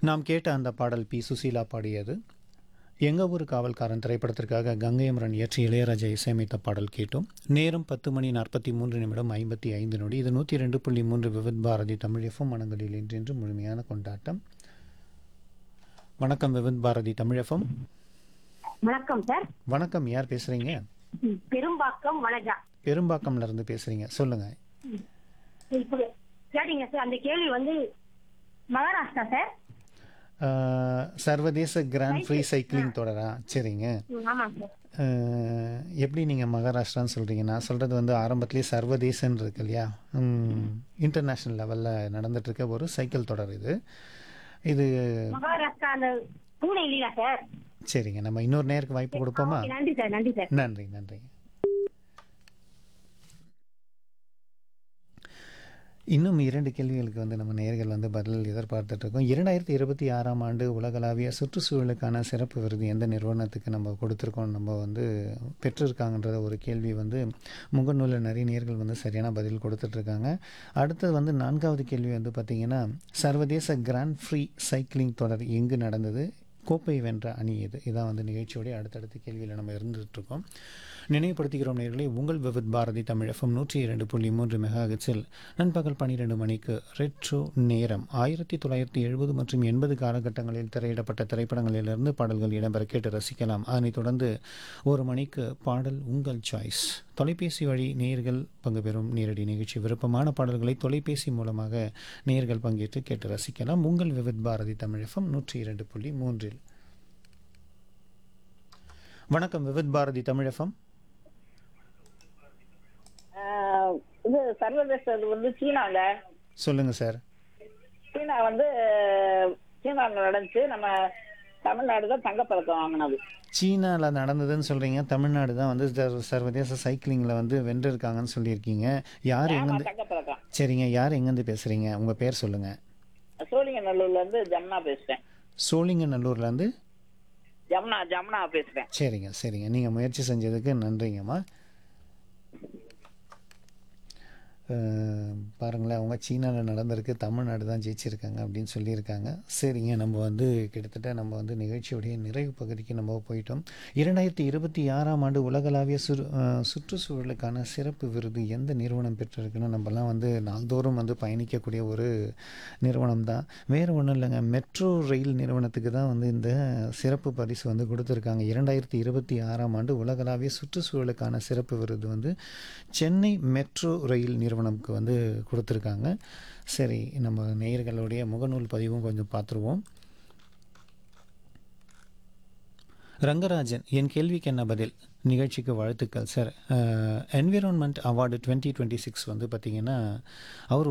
நாம் கேட்ட அந்த பாடல் பி சுசீலா பாடியது எங்க ஊர் காவல்காரன் திரைப்படத்திற்காக கங்கை அமரன் இயற்றி இளையராஜா இசையமைத்த பாடல் கேட்டோம் நேரம் பத்து மணி நாற்பத்தி மூன்று நிமிடம் ஐம்பத்தி ஐந்து நொடி இது நூற்றி ரெண்டு புள்ளி மூன்று விவித் பாரதி தமிழ் எஃப்எம் மனங்களில் இன்றென்று முழுமையான கொண்டாட்டம் வணக்கம் விவித் பாரதி தமிழ் எஃப்எம் வணக்கம் சார் வணக்கம் யார் பேசுறீங்க ம், பெரும்பாக்கம் வனஜா பெரும்பாக்கம்ல இருந்து பேசுறீங்க சொல்லுங்க இப்போ கேட்டீங்க சார் அந்த கேள்வி வந்து மகாராஷ்டிரா சார் ஆஹ், சர்வதேச கிராண்ட் ஃப்ரீ சைக்கிளிங் தொடரா சரிங்க ம், ஆமாம் சார் அஹ், எப்படி நீங்கள் மகாராஷ்டிரான்னு சொல்கிறீங்க நான் சொல்கிறது வந்து ஆரம்பத்திலேயே சர்வதேசன்னு இருக்கு இல்லையா இன்டர்நேஷ்னல் லெவலில் நடந்துட்டுருக்க ஒரு சைக்கிள் தொடர் இது இது மகாராஷ்டிரா அந்த பூனே இல்லையா சார் சரிங்க நம்ம இன்னொரு நேருக்கு வாய்ப்பு கொடுப்போமா ஓகே, நன்றி சார் நன்றி சார் நன்றி நன்றி இன்னும் இரண்டு கேள்விகளுக்கு வந்து நம்ம நேர்கள் வந்து பதில் எதிர்பார்த்துட்டு இருக்கோம் இரண்டாயிரத்தி இருபத்தி ஆறாம் ஆண்டு உலகளாவிய சுற்றுச்சூழலுக்கான சிறப்பு விருது எந்த நிறுவனத்துக்கு நம்ம கொடுத்துருக்கோம் நம்ம வந்து பெற்றிருக்காங்கன்றத ஒரு கேள்வி வந்து முகநூலில் நிறைய நேர்கள் வந்து சரியான பதில் கொடுத்துட்ருக்காங்க அடுத்தது வந்து நான்காவது கேள்வி வந்து பார்த்திங்கன்னா சர்வதேச கிராண்ட் ஃப்ரீ சைக்கிளிங் தொடர் எங்கு நடந்தது கோப்பை வென்ற அணி இது இதான் வந்து நிகழ்ச்சியோடைய அடுத்தடுத்த கேள்வியில் நம்ம இருந்துகிட்ருக்கோம் நினைவுபடுத்துகிறோம் நேர்களே உங்கள் விவித் பாரதி தமிழ் எஃப்எம் நூற்றி இரண்டு புள்ளி மூன்று மெகாஹெட்ஸில் நண்பகல் பன்னிரெண்டு மணிக்கு ரெட்ரோ நேரம் ஆயிரத்தி தொள்ளாயிரத்தி எழுபது மற்றும் எண்பது காலகட்டங்களில் திரையிடப்பட்ட திரைப்படங்களிலிருந்து பாடல்கள் இடம்பெற கேட்டு ரசிக்கலாம் அதனைத் தொடர்ந்து ஒரு மணிக்கு பாடல் உங்கள் சாய்ஸ் தொலைபேசி வழி நேர்கள் பங்கு பெறும் நேரடி நிகழ்ச்சி விருப்பமான பாடல்களை தொலைபேசி மூலமாக நேர்கள் பங்கேற்று கேட்டு ரசிக்கலாம் உங்கள் விவித் பாரதி தமிழ் எஃப்எம் நூற்றி இரண்டு புள்ளி மூன்றில் வணக்கம் விவித் பாரதி தமிழ் எஃப்எம் ஆஹ் இது சர்வதேச இது வந்து சீனால சொல்லுங்க சார் சீனா வந்து சீனாவில் நடந்துச்சு நம்ம தமிழ்நாடு தான் தங்கப்பதக்கம் வாங்கினது சீனாவில் நடந்ததுன்னு சொல்கிறீங்க தமிழ்நாடு தான் வந்து சர்- சர்வதேச சைக்கிளிங்கில் வந்து வென்றிருக்காங்கன்னு சொல்லியிருக்கீங்க யார் ஆமா எங்கேருந்து தங்கப்பதக்கம் சரிங்க யார் எங்கேருந்து பேசுகிறீங்க உங்கள் பேர் சொல்லுங்கள் சோழிங்கநல்லூர்ல இருந்து ஜமுனா பேசுறேன் சோழிங்கநல்லூர்லேருந்து ஜமுனா ஜமுனா பேசுறேன் சரிங்க சரிங்க நீங்கள் முயற்சி செஞ்சதுக்கு நன்றிங்கம்மா அஹ், பாருங்களேன் அவங்க சீனாவில் நடந்திருக்கு தமிழ்நாடு தான் ஜெயிச்சிருக்காங்க அப்படின்னு சொல்லியிருக்காங்க சரிங்க நம்ம வந்து கிட்டத்தட்ட நம்ம வந்து நிகழ்ச்சியுடைய நிறைவு பகுதிக்கு நம்ம போயிட்டோம் இரண்டாயிரத்தி இருபத்தி ஆறாம் ஆண்டு உலகளாவிய சுறு அஹ், சுற்றுச்சூழலுக்கான சிறப்பு விருது எந்த நிறுவனம் பெற்றிருக்குன்னு நம்மலாம் வந்து நாள்தோறும் வந்து பயணிக்கக்கூடிய ஒரு நிறுவனம் தான் வேறு ஒன்றும் இல்லைங்க மெட்ரோ ரயில் நிறுவனத்துக்கு தான் வந்து இந்த சிறப்பு பரிசு வந்து கொடுத்துருக்காங்க இரண்டாயிரத்தி இருபத்தி ஆறாம் ஆண்டு உலகளாவிய சுற்றுச்சூழலுக்கான சிறப்பு விருது வந்து சென்னை மெட்ரோ ரயில் நிறுவனம்க்கு வந்து கொடுத்துருக்காங்க சரி நம்ம நேயர்களுடைய முகநூல் பதிவும் கொஞ்சம் பார்த்துருவோம் ரங்கராஜன் என் கேள்விக்கு என்ன பதில் நிகழ்ச்சிக்கு வாழ்த்துக்கள் sir environment award twenty twenty six வந்து பார்த்திங்கன்னா அவர்